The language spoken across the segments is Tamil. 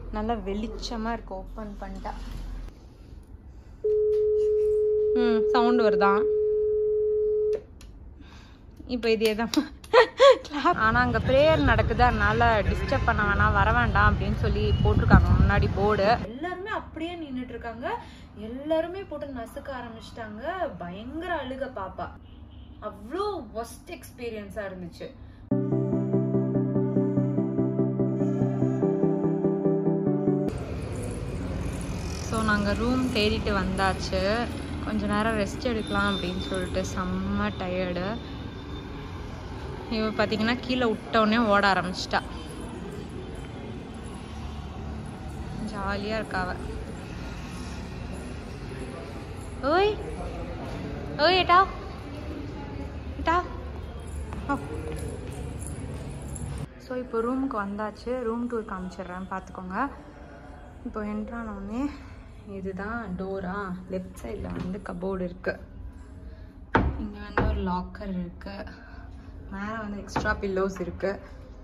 நல்லா வெளிச்சமாக இருக்கு ஓப்பன் பண்ணிட்டா ம் சவுண்ட் வருதான் இப்போ இதே தான் ஆனால் அங்கே ப்ரேயர் நடக்குது அதனால டிஸ்டர்ப் பண்ண வேணாம் வர வேண்டாம் அப்படின்னு சொல்லி போட்டிருக்காங்க முன்னாடி போர்டு எல்லாருமே அப்படியே நின்றுட்டு இருக்காங்க எல்லாருமே போட்டு நசுக்க ஆரம்பிச்சிட்டாங்க பயங்கர அழுக பாப்பா அவ்வளோ ஒஸ்ட் எக்ஸ்பீரியன்ஸாக இருந்துச்சு ஸோ நாங்கள் ரூம் தேடிட்டு வந்தாச்சு கொஞ்ச நேரம் ரெஸ்ட் எடுக்கலாம் அப்படின்னு சொல்லிட்டு செம்ம டயர்டு இவ பார்த்தீங்கன்னா கீழே விட்டோடனே ஓட ஆரம்பிச்சிட்டா ஜாலியாக இருக்காவ ஓய் ஓய் ஏட்டா ஏட்டா ஸோ இப்போ ரூமுக்கு வந்தாச்சு ரூம் டூர் காமிச்சிடுறேன் பார்த்துக்கோங்க இப்போ என்ட்ரானோடனே இதுதான் டோரா லெஃப்ட் சைடில் வந்து கபோர்டு இருக்குது இங்கே வந்து ஒரு லாக்கர் இருக்குது மேலே வந்து எக்ஸ்ட்ரா பில்லோஸ் இருக்குது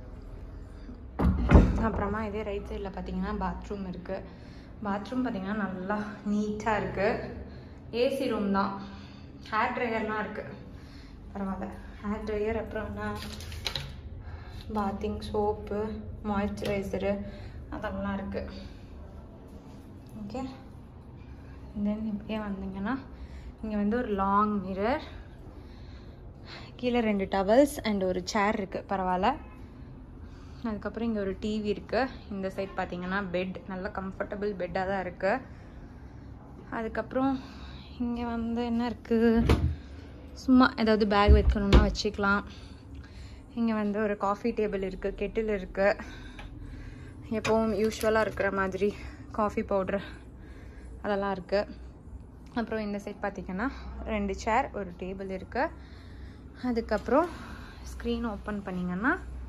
அப்புறமா இதே ரைட் சைடில் பார்த்தீங்கன்னா பாத்ரூம் இருக்குது பாத்ரூம் பார்த்தீங்கன்னா நல்லா நீட்டாக இருக்குது ஏசி ரூம் தான் ஹேர் ட்ரையர்லாம் இருக்குது பரவாயில்ல ஹேர் ட்ரையர் அப்புறம் என்ன பாத்திங் சோப்பு மாய்ஸ்சரைசரு அதெல்லாம் இருக்குது ஓகே தென் இப்படியே வந்தீங்கன்னா இங்கே வந்து ஒரு லாங் மிரர் கீழே ரெண்டு டவல்ஸ் அண்ட் ஒரு சேர் இருக்குது பரவாயில்ல அதுக்கப்புறம் இங்கே ஒரு டிவி இருக்குது இந்த சைட் பார்த்தீங்கன்னா பெட் நல்ல கம்ஃபர்டபுள் பெட்டாக தான் இருக்குது அதுக்கப்புறம் இங்கே வந்து என்ன இருக்குது சும்மா ஏதாவது பேக் வைக்கணும்னா வச்சுக்கலாம் இங்கே வந்து ஒரு காஃபி டேபிள் இருக்குது கெட்டில் இருக்குது எப்போவும் யூஸ்வலாக இருக்கிற மாதிரி காஃபி பவுட்ரு அதெல்லாம் இருக்குது அப்புறம் இந்த சைட் பார்த்திங்கன்னா ரெண்டு சேர் ஒரு டேபிள் இருக்குது அதுக்கப்புறம் ஸ்க்ரீன் ஓப்பன் பண்ணிங்கன்னா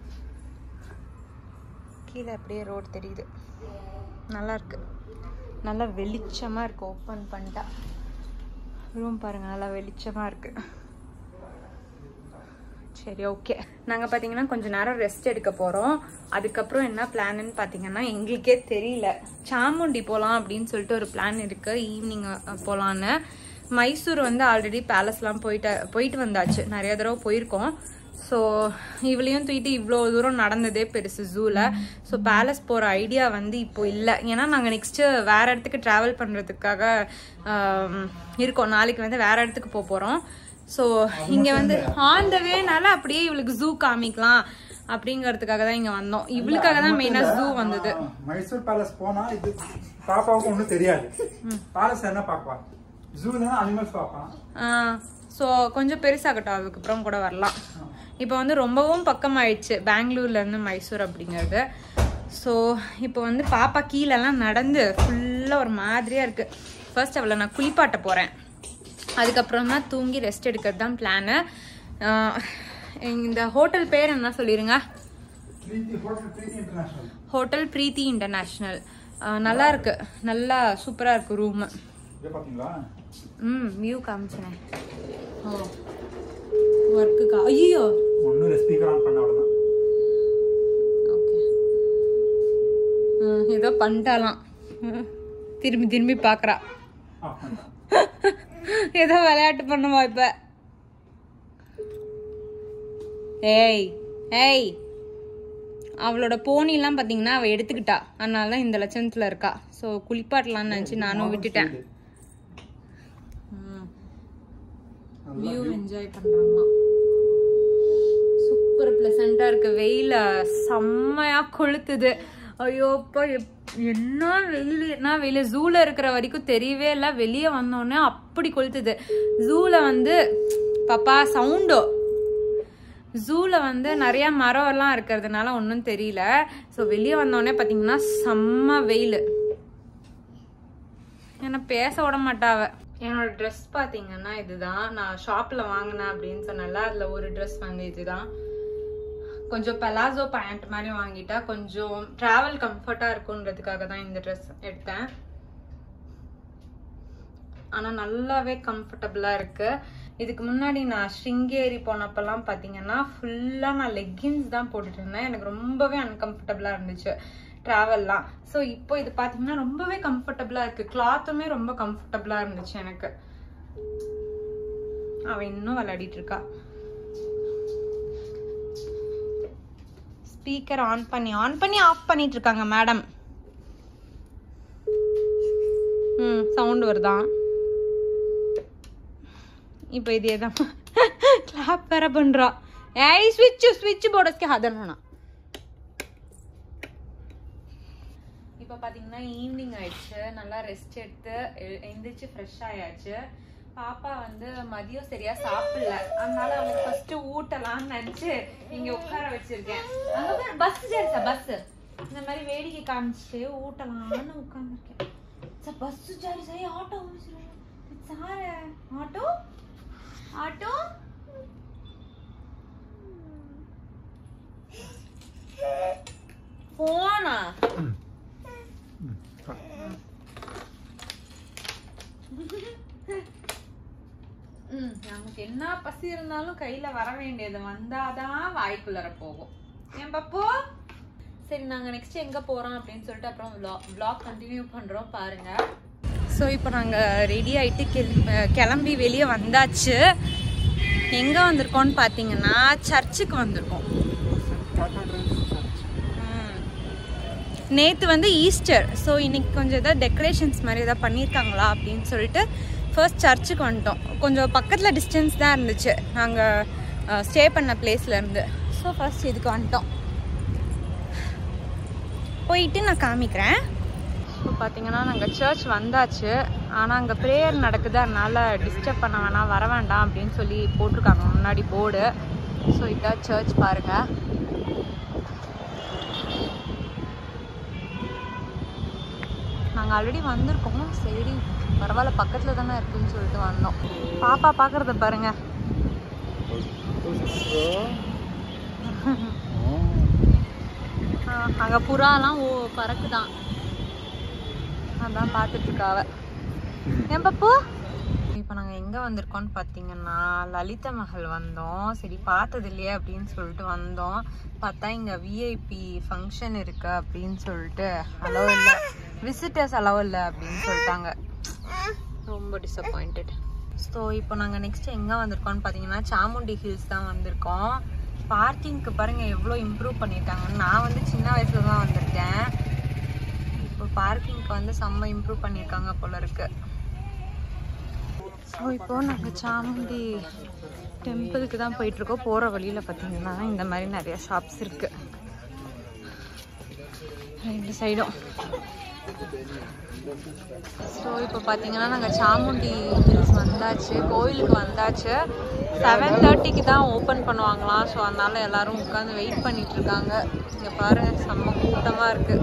கீழே அப்படியே ரோடு தெரியுது நல்லா இருக்கு நல்லா வெளிச்சமாக இருக்குது ஓப்பன் பண்ணிட்டா ரூம் பாருங்கள் நல்லா வெளிச்சமாக இருக்குது சரி ஓகே நாங்கள் பார்த்தீங்கன்னா கொஞ்ச நேரம் ரெஸ்ட் எடுக்க போகிறோம் அதுக்கப்புறம் என்ன பிளான்னு பார்த்தீங்கன்னா எங்களுக்கே தெரியல சாமுண்டி போகலாம் அப்படின்னு சொல்லிட்டு ஒரு பிளான் இருக்குது ஈவினிங் போகலான்னு மைசூர் வந்து ஆல்ரெடி பேலஸ்லாம் போயிட்டு போயிட்டு வந்தாச்சு நிறைய தடவை போயிருக்கோம் ஸோ இவளையும் தூக்கிட்டு இவ்வளோ தூரம் நடந்ததே பெருசு ஜூவில் ஸோ பேலஸ் போகிற ஐடியா வந்து இப்போ இல்லை ஏன்னா நாங்கள் நெக்ஸ்ட்டு வேறு இடத்துக்கு ட்ராவல் பண்ணுறதுக்காக இருக்கோம் நாளைக்கு வந்து வேறு இடத்துக்கு போக போகிறோம் ஸோ இங்கே வந்து ஆன் த வேனால அப்படியே இவளுக்கு ஜூ காமிக்கலாம் அப்படிங்கிறதுக்காக தான் இங்கே வந்தோம் இவளுக்காக தான் மெயினாக ஜூ வந்தது மைசூர் பேலஸ் போனா இது பாப்பாவுக்கு ஒண்ணும் தெரியாது பேலஸ் என்ன பாப்பா ஜூல அனிமல்ஸ் பாப்பான் ஸோ கொஞ்சம் பெருசாகட்டும் அதுக்கப்புறம் கூட வரலாம் இப்போ வந்து ரொம்பவும் பக்கமாயிடுச்சு பெங்களூர்லேருந்து மைசூர் அப்படிங்கிறது ஸோ இப்போ வந்து பாப்பா கீழெல்லாம் நடந்து ஃபுல்லாக ஒரு மாதிரியாக இருக்குது ஃபர்ஸ்ட் அவளை நான் குளிப்பாட்ட போகிறேன் அதுக்கப்புறம் தான் தூங்கி ரெஸ்ட் எடுக்கிறது தான் பிளானு இந்த ஹோட்டல் பேர் என்ன சொல்லிடுங்க Preethi hotel Preethi international hotel Preethi international நல்லா இருக்கு நல்லா சூப்பராக இருக்கு ரூமு இதை பாத்தீங்களா ம் வியூ காமிச்சினேன் ஓ ஒர்க்குக்கா ஐயோ ஒன்னும் ஸ்பீக்கர் ஆன் பண்ண அவ்வளவுதான் ஓகே ஏதோ பண்ணிட்டாலாம் ம், திரும்பி திரும்பி பார்க்குறா ஆஃப் பண்ணிட்டேன் ஏதோ விளையாட்டு பண்ணுவா இப்ப ஏய் ஏய் அவளோட போனிலாம் பார்த்தீங்கன்னா அவள் எடுத்துக்கிட்டா அதனால தான் இந்த லட்சணத்தில் இருக்கா ஸோ குளிப்பாட்டலாம்னு நினச்சி நானும் விட்டுட்டேன் வியூ என்ஜாய் பண்ணுறாங்களாம் சூப்பர் ப்ளசண்ட்டாக இருக்கு வெயில செம்மையாக கொளுத்துது ஐயோ அப்பா எப்- என்ன வெயில் என்ன வெயில் ஜூல இருக்கிற வரைக்கும் தெரியவே இல்லை வெளியே வந்தோடனே அப்படி கொளுத்துது ஜூல வந்து பாப்பா சவுண்டோ ஜூல வந்து நிறைய மரம் எல்லாம் இருக்கிறதுனால ஒன்றும் தெரியல ஸோ வெளியே வந்தோடனே பார்த்தீங்கன்னா செம்ம வெயில் என்ன பேச விட மாட்டாவ என்னோட ட்ரெஸ் பார்த்தீங்கன்னா இதுதான் நான் ஷாப்பில் வாங்கினேன் அப்படின்னு சொன்னல அதில் ஒரு ட்ரெஸ் வந்து இதுதான் கொஞ்சம் பலாசோ பேண்ட் மாதிரி வாங்கிட்டா கொஞ்சம் ட்ராவல் கம்ஃபர்ட்டாக இருக்குன்றதுக்காக தான் இந்த ட்ரெஸ் எடுத்தேன் ஆனால் நல்லாவே கம்ஃபர்டபுளாக இருக்கு இதுக்கு முன்னாடி நான் ஸ்ருங்கேரி போனப்பெல்லாம் பார்த்தீங்கன்னா ஃபுல்லாக நான் லெக்கின்ஸ் தான் போட்டுட்டு இருந்தேன் எனக்கு ரொம்பவே அன்கம்ஃபர்டபுளாக இருந்துச்சு ட்ராவல்லாம் ஸோ இப்போ இது பார்த்தீங்கன்னா ரொம்பவே கம்ஃபர்டபுளாக இருக்குது கிளாத்துமே ரொம்ப கம்ஃபர்டபுளாக இருந்துச்சு எனக்கு அவன் இன்னும் விளையாடிட்டு இருக்கா ஸ்பீக்கர் ஆன் பண்ணி ஆன் பண்ணி ஆஃப் பண்ணிட்டு இருக்காங்க மேடம் ம் சவுண்ட் வருதான் இப்போ இதே தான் கிளாப் வேற பண்றா ஏய் ஸ்விட்ச் ஸ்விட்ச் போர்டு ஹதனா இப்போ பார்த்தீங்கன்னா ஈவினிங் ஆயிடுச்சு நல்லா ரெஸ்ட் எடுத்து எ- எந்திரிச்சு ஃப்ரெஷ் ஆயாச்சு பாப்பா வந்து மதியம் சரியா சாப்பிடல அதனால அவளுக்கு ஃபர்ஸ்ட் ஊட்டலாம்னு நினைச்சு இங்க உட்கார வச்சிருக்கேன் அங்க பஸ் சரிசா பஸ் இந்த மாதிரி வேடிக்கை காமிச்சு ஊட்டலாம்னு உட்கார்ந்துருக்கேன் சார் பஸ் சரி சரி ஆட்டோ சார ஆட்டோ ஆட்டோ போனா ம், நமக்கு என்ன பசி இருந்தாலும் கையில வர வேண்டியது வந்தாதான் வாய்க்குள்ளர போகும் ஏன் பப்பு சரி நாங்க நெக்ஸ்ட் எங்க போறோம் அப்படின்னு சொல்லிட்டு அப்புறம் vlog கண்டினியூ பண்றோம் பாருங்க ஸோ இப்போ நாங்கள் ரெடி ஆகிட்டு கிளம்பி வெளியே வந்தாச்சு எங்கே வந்திருக்கோம்னு பார்த்தீங்கன்னா சர்ச்சுக்கு வந்திருக்கோம் நேற்று வந்து ஈஸ்டர் ஸோ இன்னைக்கு கொஞ்சம் ஏதாவது டெக்கரேஷன்ஸ் மாதிரி ஏதாவது பண்ணியிருக்காங்களா அப்படின்னு சொல்லிட்டு ஃபர்ஸ்ட் சர்ச்சுக்கு வந்துட்டோம் கொஞ்சம் பக்கத்தில் டிஸ்டன்ஸ் தான் இருந்துச்சு நாங்கள் ஸ்டே பண்ண பிளேஸ்லேருந்து ஸோ ஃபர்ஸ்ட் இதுக்கு வந்துட்டோம் போயிட்டு நான் காமிக்கிறேன் இப்போ பார்த்தீங்கன்னா நாங்கள் சர்ச் வந்தாச்சு ஆனால் அங்கே ப்ரேயர் நடக்குது அதனால டிஸ்டர்ப் பண்ண வேணாம் வர வேண்டாம் அப்படின்னு சொல்லி போட்டிருக்காங்க முன்னாடி போர்டு ஸோ இதான் சர்ச் பாருங்கள் நாங்கள் ஆல்ரெடி வந்திருக்கோம் சரி பரவாயில்ல பக்கத்தில் தானே இருக்குன்னு சொல்லிட்டு வந்தோம் பாப்பா பார்க்குறத பாருங்க அங்கே புறாலாம் ஓ பறக்குதான் அதான் பார்த்துட்டு இருக்கா அவ ஏன் பப்பு இப்போ நாங்கள் எங்கே வந்திருக்கோம்னு பார்த்தீங்கன்னா லலித மஹல் வந்தோம் சரி பார்த்தது இல்லையே அப்படின்னு சொல்லிட்டு வந்தோம் பார்த்தா இங்கே விஐபி ஃபங்க்ஷன் இருக்கு அப்படின்னு சொல்லிட்டு அலோவ் இல்லை விசிட்டர்ஸ் அலோவ் இல்லை அப்படின்னு சொல்லிட்டாங்க ரொம்ப டிசப்பாயிண்டட் ஸோ இப்போ நாங்கள் நெக்ஸ்ட் எங்கே வந்திருக்கோம்னு பார்த்தீங்கன்னா சாமுண்டி ஹில்ஸ் தான் வந்திருக்கோம் பார்க்கிங்க்கு பாருங்கள் எவ்வளோ இம்ப்ரூவ் பண்ணியிருக்காங்கன்னு நான் வந்து சின்ன வயசுல தான் வந்திருக்கேன் இப்போ பார்க்கிங்க்கு வந்து செம்ம இம்ப்ரூவ் பண்ணியிருக்காங்க போல இருக்கு ஸோ இப்போ நாங்கள் சாமுண்டி டெம்பிளுக்கு தான் போயிட்டுருக்கோம் போகிற வழியில் பார்த்தீங்கன்னா இந்த மாதிரி நிறைய ஷாப்ஸ் இருக்கு ரெண்டு சைடும் ஸோ இப்போ பார்த்தீங்கன்னா நாங்கள் சாமுண்டி ஹில்ஸ் வந்தாச்சு கோயிலுக்கு வந்தாச்சு செவன் தேர்ட்டிக்கு தான் ஓப்பன் பண்ணுவாங்களாம் ஸோ அதனால எல்லாரும் உட்காந்து வெயிட் பண்ணிட்டு இருக்காங்க இங்கே பாருங்க செம்ம கூட்டமாக இருக்கு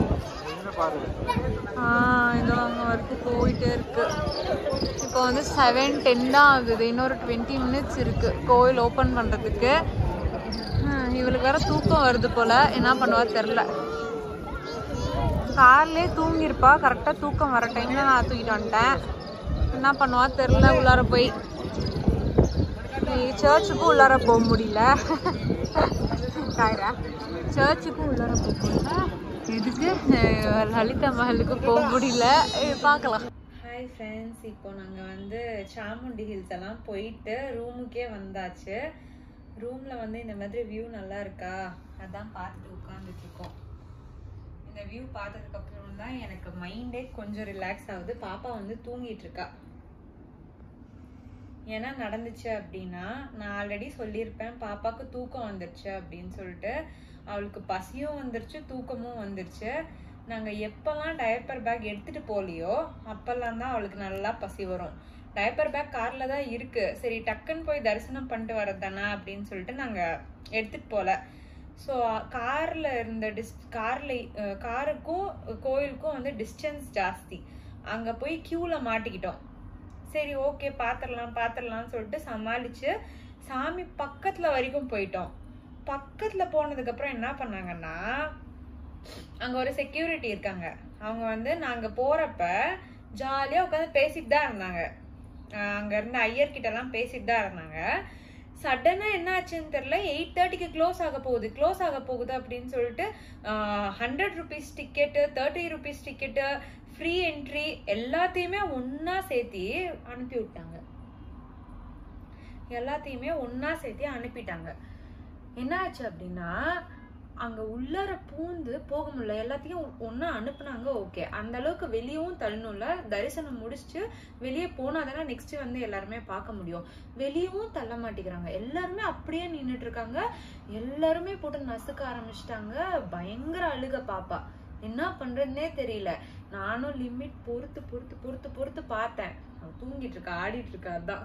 ஆ இதோ அங்கே வரைக்கும் போயிட்டே இருக்கு இப்போ வந்து செவன் டென் தான் ஆகுது இன்னொரு டுவெண்ட்டி மினிட்ஸ் இருக்கு கோயில் ஓப்பன் பண்ணுறதுக்கு இவளுக்கு வேற தூக்கம் வருது போல என்ன பண்ணுவா தெரில கார்லேயே தூங்கியிருப்பா கரெக்டாக தூக்கம் வர டைமில் நான் தூக்கிட்டு வந்துட்டேன் என்ன பண்ணுவா தெரில உள்ளார போய் சர்ச்சுக்கும் உள்ளார போக முடியல காய்ரா சர்ச்சுக்கும் உள்ளார போக முடியல எதுக்கு அஹ் லலிதா மஹலுக்கு போக முடியல அஹ் பார்க்கலாம் ஹாய் ஃப்ரெண்ட்ஸ் இப்போ நாங்கள் வந்து சாமுண்டி ஹில்ஸ் எல்லாம் போயிட்டு ரூமுக்கே வந்தாச்சு ரூமில் வந்து இந்த மாதிரி வியூ நல்லா இருக்கா அதான் பார்த்துட்டு உட்காந்துட்டு இருக்கோம் இந்த வியூ பார்த்ததுக்கு அப்புறம் தான் எனக்கு மைண்டே கொஞ்சம் ரிலாக்ஸ் ஆகுது பாப்பா வந்து தூங்கிட்டு இருக்கா ஏன்னா நடந்துச்சு அப்படின்னா நான் ஆல்ரெடி சொல்லியிருப்பேன் பாப்பாக்கு தூக்கம் வந்துருச்சு அப்படின்னு சொல்லிட்டு அவளுக்கு பசியும் வந்துருச்சு தூக்கமும் வந்துருச்சு நாங்கள் எப்போல்லாம் டயப்பர் பேக் எடுத்துட்டு போகலையோ அப்போல்லாம் தான் அவளுக்கு நல்லா பசி வரும் டயப்பர் பேக் காரில் தான் இருக்கு சரி டக்குன்னு போய் தரிசனம் பண்ணிட்டு வரதானா அப்படின்னு சொல்லிட்டு நாங்கள் எடுத்துட்டு போகல ஸோ காரில் இருந்த டிஸ் காரில் காருக்கும் கோயிலுக்கும் வந்து டிஸ்டன்ஸ் ஜாஸ்தி அங்கே போய் க்யூவில் மாட்டிக்கிட்டோம் சரி ஓகே பார்த்துடலாம் பார்த்துடலாம்னு சொல்லிட்டு சமாளித்து சாமி பக்கத்தில் வரைக்கும் போயிட்டோம் பக்கத்தில் போனதுக்கப்புறம் என்ன பண்ணாங்கன்னா அங்கே ஒரு செக்யூரிட்டி இருக்காங்க அவங்க வந்து நாங்கள் போகிறப்ப ஜாலியாக உட்காந்து பேசிட்டு தான் இருந்தாங்க அங்கே இருந்த ஐயர்கிட்டலாம் பேசிட்டு தான் இருந்தாங்க சடனா என்ன ஆச்சுன்னு தெரியல எயிட் தேர்ட்டிக்கு க்ளோஸ் ஆக போகுது க்ளோஸ் ஆக போகுது அப்படின்னு சொல்லிட்டு hundred rupees ticket thirty rupees ticket free entry எல்லாத்தையுமே ஒண்ணா சேர்த்தி அனுப்பி விட்டாங்க எல்லாத்தையுமே ஒண்ணா சேர்த்து அனுப்பிட்டாங்க என்ன ஆச்சு அப்படின்னா அங்க உள்ளர பூந்து போக முடியல எல்லாத்தையும் ஒண்ணா அனுப்புனாங்க ஓகே அந்த அளவுக்கு வெளியவும் தள்ளணும்ல தரிசனம் முடிச்சுட்டு வெளியே போனாதானே நெக்ஸ்ட் வந்து எல்லாருமே பார்க்க முடியும் வெளியவும் தள்ள மாட்டேங்கிறாங்க எல்லாருமே அப்படியே நின்னுட்டு இருக்காங்க எல்லாருமே போட்டு நசுக்க ஆரம்பிச்சிட்டாங்க பயங்கர அழுக பாப்பா என்ன பண்றதுன்னே தெரியல நானும் லிமிட் பொறுத்து பொறுத்து பொறுத்து பொறுத்து பார்த்தேன் அவ தூங்கிட்டு இருக்கா ஆடிட்டு இருக்கா அதான்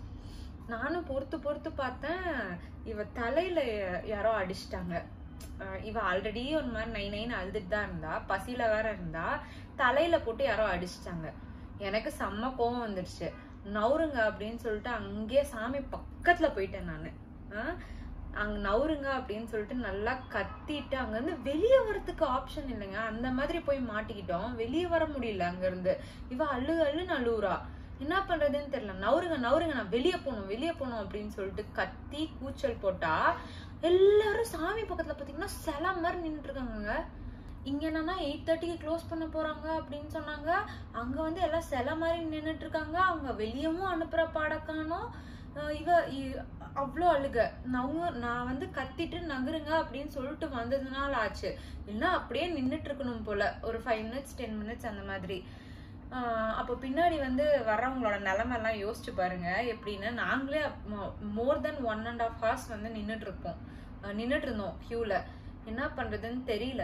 நானும் பொறுத்து பொறுத்து பார்த்தேன் இவ தலையில யாரோ அடிச்சிட்டாங்க அஹ் இவ ஆல்ரெடி ஒரு மாதிரி நை நைன்னு அழுதுட்டு தான் இருந்தா பசியில வேற இருந்தா தலையில போட்டு யாரோ அடிச்சிட்டாங்க எனக்கு செம்ம கோவம் வந்துடுச்சு நவுருங்க அப்படின்னு சொல்லிட்டு அங்கேயே சாமி பக்கத்துல போயிட்டேன் நானு ஆஹ் அங்க நவுருங்க அப்படின்னு சொல்லிட்டு நல்லா கத்திட்டு அங்க இருந்து வெளியே வரதுக்கு ஆப்ஷன் இல்லைங்க அந்த மாதிரி போய் மாட்டிக்கிட்டோம் வெளியே வர முடியல அங்க இருந்து இவ அழு அழுன்னு அழுவுறா என்ன பண்றதுன்னு தெரியல நவுருங்க நவுருங்க நான் வெளியே போகணும் வெளியே போகணும் அப்படின்னு சொல்லிட்டு கத்தி கூச்சல் போட்டா எல்லாரும் சாமி பக்கத்துல பாத்தீங்கன்னா சில மாதிரி நின்னுட்டு இருக்காங்க இங்க என்னன்னா எயிட் தேர்ட்டிக்கு க்ளோஸ் பண்ண போறாங்க அப்படின்னு சொன்னாங்க அங்க வந்து எல்லாம் சில மாதிரி நின்னுட்டு இருக்காங்க அவங்க வெளியவும் அனுப்புற பாடக்கானோ இவ இ- அவ்வளோ அழுக நான் நான் வந்து கத்திட்டு நகருங்க அப்படின்னு சொல்லிட்டு வந்ததுனால ஆச்சு இல்லைன்னா அப்படியே நின்னுட்டு இருக்கணும் போல ஒரு ஃபைவ் மினிட்ஸ் டென் மினிட்ஸ் அந்த மாதிரி ஆஹ் அப்போ பின்னாடி வந்து வர்றவங்களோட நிலைமை எல்லாம் யோசிச்சு பாருங்க எப்படின்னு நாங்களே more than one and half hours வந்து நின்னுட்டு இருப்போம் அஹ் நின்னுட்டு இருந்தோம் கியூல என்ன பண்றதுன்னு தெரியல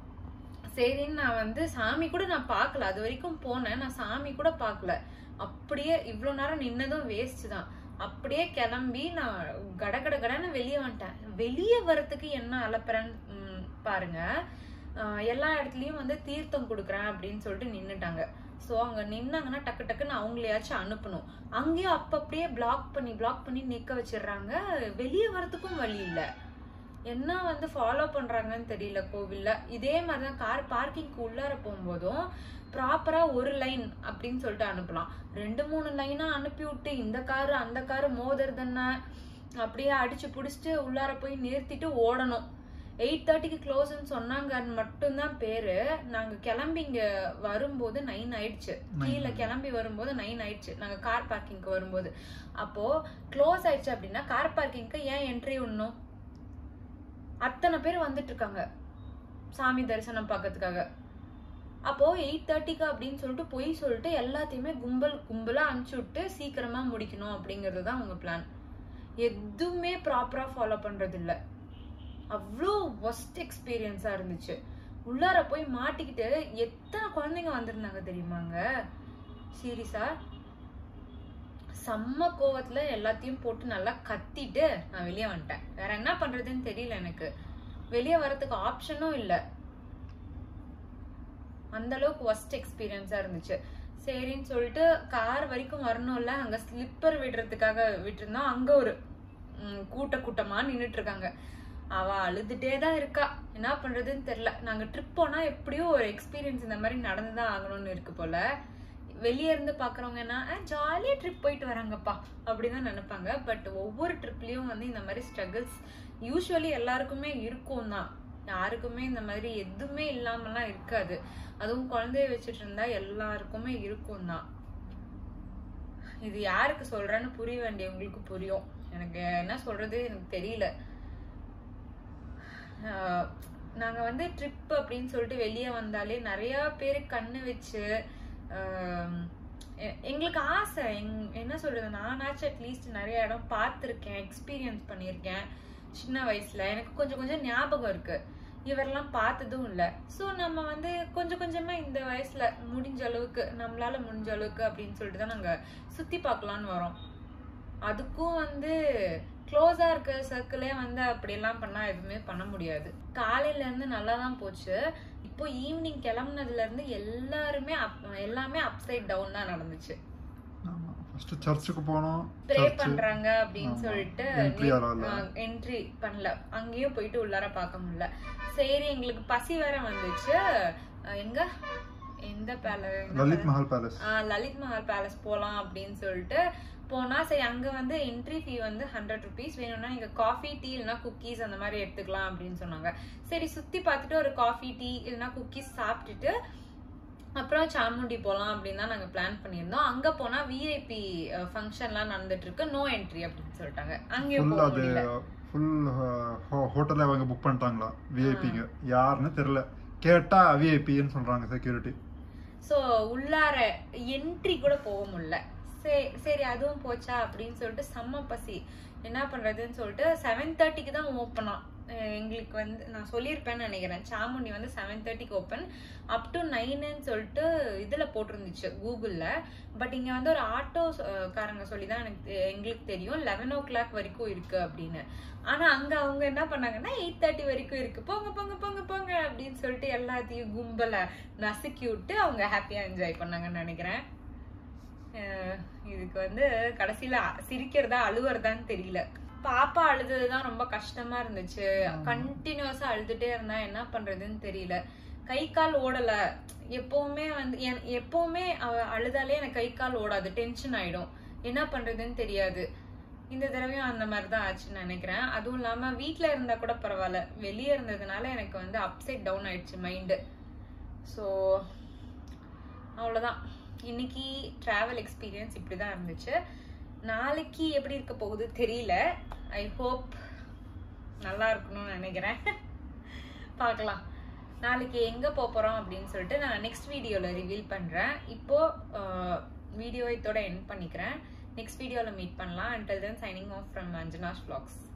சரின்னு நான் வந்து சாமி கூட நான் பார்க்கல அது வரைக்கும் போனேன் நான் சாமி கூட பார்க்கல அப்படியே இவ்வளோ நேரம் நின்னதும் வேஸ்ட் தான் அப்படியே கிளம்பி நான் கட கட கடன்னு வெளியே வந்துட்டேன் வெளியே வரத்துக்கு என்ன அலப்புறேன்னு ம், பாருங்க ஆஹ் எல்லா இடத்துலயும் வந்து தீர்த்தம் கொடுக்குறேன் அப்படின்னு சொல்லிட்டு நின்னுட்டாங்க சோ அங்க நின்னாங்கன்னா டக்கு டக்குன்னு அவங்களையாச்சும் அனுப்பணும் அங்கேயும் அப்ப அப்படியே பிளாக் பண்ணி பிளாக் பண்ணி நிக்க வச்சிடுறாங்க வெளியே வரதுக்கும் வழி இல்ல என்ன வந்து ஃபாலோ பண்றாங்கன்னு தெரியல கோவில்ல இதே மாதிரிதான் கார் பார்க்கிங்க்கு உள்ளார போகும்போதும் ப்ராப்பரா ஒரு லைன் அப்படின்னு சொல்லிட்டு அனுப்பலாம் ரெண்டு மூணு லைனா அனுப்பி விட்டு இந்த காரு அந்த காரு மோதுறது என்ன அப்படியே அடிச்சு புடிச்சிட்டு உள்ளார போய் நிறுத்திட்டு ஓடணும் எயிட் தேர்ட்டிக்கு க்ளோஸ்ன்னு சொன்னாங்கன்னு மட்டும்தான் பேரு நாங்க கிளம்பி இங்க வரும்போது நைன் ஆயிடுச்சு கீழே கிளம்பி வரும்போது நைன் ஆயிடுச்சு நாங்க கார் பார்க்கிங்க்கு வரும்போது அப்போ க்ளோஸ் ஆயிடுச்சு அப்படின்னா கார் பார்க்கிங்க்கு ஏன் என்ட்ரி விடணும் அத்தனை பேர் வந்துட்டு இருக்காங்க சாமி தரிசனம் பார்க்கறதுக்காக அப்போ எயிட் தேர்ட்டிக்கு அப்படின்னு சொல்லிட்டு பொய் சொல்லிட்டு எல்லாத்தையுமே கும்பல் கும்பலா அனுப்பிச்சு விட்டு சீக்கிரமா முடிக்கணும் அப்படிங்கிறது தான் உங்க பிளான் எதுவுமே ப்ராப்பரா ஃபாலோ பண்றது இல்ல அவ்வளோ ஒஸ்ட் எக்ஸ்பீரியன்ஸா இருந்துச்சு உள்ளார போய் மாட்டிக்கிட்டு எத்தனை குழந்தைங்க வந்திருந்தாங்க தெரியுமாங்க சீரியஸா செம்ம கோவத்துல எல்லாத்தையும் போட்டு நல்லா கத்திட்டு நான் வெளியே வந்துட்டேன் வேற என்ன பண்றதுன்னு தெரியல எனக்கு வெளியே வரதுக்கு ஆப்ஷனும் இல்ல அந்த அளவுக்கு ஒஸ்ட் எக்ஸ்பீரியன்ஸா இருந்துச்சு சரின்னு சொல்லிட்டு கார் வரைக்கும் வரணும்ல அங்க ஸ்லிப்பர் விடுறதுக்காக விட்டுருந்தோம் அங்க ஒரு ம், கூட்ட கூட்டமா நின்னுட்டு இருக்காங்க அவ அழுதுட்டே தான் இருக்கா என்ன பண்றதுன்னு தெரியல நாங்க ட்ரிப் போனா எப்படியும் ஒரு எக்ஸ்பீரியன்ஸ் இந்த மாதிரி நடந்துதான் ஆகணும்னு இருக்கு போல வெளியே இருந்து பாக்குறவங்க என்ன ஜாலியா ட்ரிப் போயிட்டு வராங்கப்பா அப்படிதான் நினைப்பாங்க பட் ஒவ்வொரு ட்ரிப்லயும் வந்து இந்த மாதிரி ஸ்ட்ரகிள்ஸ் யூஸ்வலி எல்லாருக்குமே இருக்கும் தான் யாருக்குமே இந்த மாதிரி எதுவுமே இல்லாமலாம் இருக்காது அதுவும் குழந்தைய வச்சுட்டு இருந்தா எல்லாருக்குமே இருக்கும் தான் இது யாருக்கு சொல்றேன்னு புரிய வேண்டியவங்களுக்கு புரியும் எனக்கு என்ன சொல்றது எனக்கு தெரியல ஆஹ் நாங்க வந்து ட்ரிப் அப்படின்னு சொல்லிட்டு வெளியே வந்தாலே நிறைய பேர் கண்ணு வச்சு ஆஹ் எ- எங்களுக்கு ஆசை எங்- என்ன சொல்றது நானாச்சும் அட்லீஸ்ட் நிறைய இடம் பார்த்துருக்கேன் எக்ஸ்பீரியன்ஸ் பண்ணியிருக்கேன் சின்ன வயசுல எனக்கு கொஞ்சம் கொஞ்சம் ஞாபகம் இருக்கு இவரெல்லாம் பார்த்ததும் இல்ல சோ நம்ம வந்து கொஞ்சம் கொஞ்சமா இந்த வயசுல முடிஞ்ச அளவுக்கு நம்மளால முடிஞ்ச அளவுக்கு அப்படின்னு சொல்லிட்டு தான் நாங்க சுத்தி பார்க்கலாம்னு வரோம் அதுக்கும் வந்து க்ளோஸா இருக்க சர்க்கிளே வந்து அப்படியெல்லாம் பண்ணா எதுவுமே பண்ண முடியாது காலையில இருந்து நல்லா தான் போச்சு இப்போ ஈவினிங் கிளம்புனதுல இருந்து எல்லாருமே up- எல்லாமே அப்சைட் டவுன் தான் நடந்துச்சு ஆமா ஃபர்ஸ்ட் சர்ச்சுக்கு போனோம் ப்ரே சர்ச்சு பண்றாங்க அப்படின்னு ஆமா. சொல்லிட்டு Entry வரல. என்ட்ரி பண்ணல அங்கேயும் போயிட்டு உள்ளார பார்க்க முடியல சரி எங்களுக்கு பசி வேற வந்துச்சு அஹ் எங்க எந்த பேல லலித் மஹால் பேலஸ் லலித் மஹால் பேலஸ் போலாம் அப்படின்னு சொல்லிட்டு போனா சரி அங்க வந்து என்ட்ரி ஃபீ வந்து ஹண்ட்ரட் ருபீஸ் வேணும்னா நீங்க காஃபி டீ இல்லைனா குக்கீஸ் அந்த மாதிரி எடுத்துக்கலாம் அப்படின்னு சொன்னாங்க சரி சுத்தி பார்த்துட்டு ஒரு காஃபி டீ இல்லைனா குக்கீஸ் சாப்பிட்டுட்டு அப்புறம் சாமுண்டி போகலாம் அப்படின்னு தான் நாங்கள் பிளான் பண்ணியிருந்தோம் அங்கே போனால் விஐபி ஃபங்க்ஷன்லாம் நடந்துட்டு இருக்கு நோ என்ட்ரி அப்படின்னு சொல்லிட்டாங்க அங்கேயும் ஃபுல் போக அது முடியல ஃபுல் ஹோட்டல்ல அவங்க புக் பண்ணிட்டாங்களா விஐபிங்க யாருன்னு தெரியல கேட்டா விஐபின்னு சொல்றாங்க செக்யூரிட்டி ஸோ உள்ளார என்ட்ரி கூட போக முடியல சரி சரி அதுவும் போச்சா அப்படின்னு சொல்லிட்டு செம்ம பசி என்ன பண்றதுன்னு சொல்லிட்டு செவன் தேர்ட்டிக்கு தான் ஓப்பனா எங்களுக்கு வந்து நான் சொல்லியிருப்பேன்னு நினைக்கிறேன் சாமுண்டி வந்து செவன் தேர்ட்டிக்கு ஓப்பன் அப் டு நைனுன்னு சொல்லிட்டு இதில் போட்டிருந்துச்சு கூகுளில் பட் இங்கே வந்து ஒரு ஆட்டோ காரங்க சொல்லி தான் எனக்கு தெ- எங்களுக்கு தெரியும் லெவன் ஓ கிளாக் வரைக்கும் இருக்கு அப்படின்னு ஆனால் அங்கே அவங்க என்ன பண்ணாங்கன்னா எயிட் தேர்ட்டி வரைக்கும் இருக்கு போங்க போங்க போங்க போங்க அப்படின்னு சொல்லிட்டு எல்லாத்தையும் கும்பலை நசுக்கி விட்டு அவங்க ஹாப்பியாக என்ஜாய் பண்ணாங்கன்னு நினைக்கிறேன் அஹ் இதுக்கு வந்து கடைசியில சிரிக்கிறதா அழுவுறதான்னு தெரியல பாப்பா அழுததுதான் ரொம்ப கஷ்டமா இருந்துச்சு கண்டினியூஸா அழுதுட்டே இருந்தா என்ன பண்றதுன்னு தெரியல கை கால் ஓடல எப்பவுமே வந்து என்- எப்பவுமே அவ அழுதாலே எனக்கு கை கால் ஓடாது டென்ஷன் ஆயிடும் என்ன பண்றதுன்னு தெரியாது இந்த தடவையும் அந்த மாதிரி தான் ஆச்சுன்னு நினைக்கிறேன் அதுவும் இல்லாம வீட்ல இருந்தா கூட பரவாயில்ல வெளியே இருந்ததுனால எனக்கு வந்து அப்செட் டவுன் ஆயிடுச்சு மைண்டு ஸோ அவ்வளோதான் இன்னைக்கு ட்ராவல் எக்ஸ்பீரியன்ஸ் இப்படி தான் இருந்துச்சு நாளைக்கு எப்படி இருக்க போகுது தெரியல ஐ ஹோப் நல்லா இருக்கணும்னு நினைக்கிறேன் பார்க்கலாம் நாளைக்கு எங்கே போக போகிறோம் அப்படின்னு சொல்லிட்டு நான் நெக்ஸ்ட் வீடியோவில் ரிவீல் பண்ணுறேன் இப்போது வீடியோ இதோட எண்ட் பண்ணிக்கிறேன் நெக்ஸ்ட் வீடியோவில் மீட் பண்ணலாம் until then signing off from Anjana's vlogs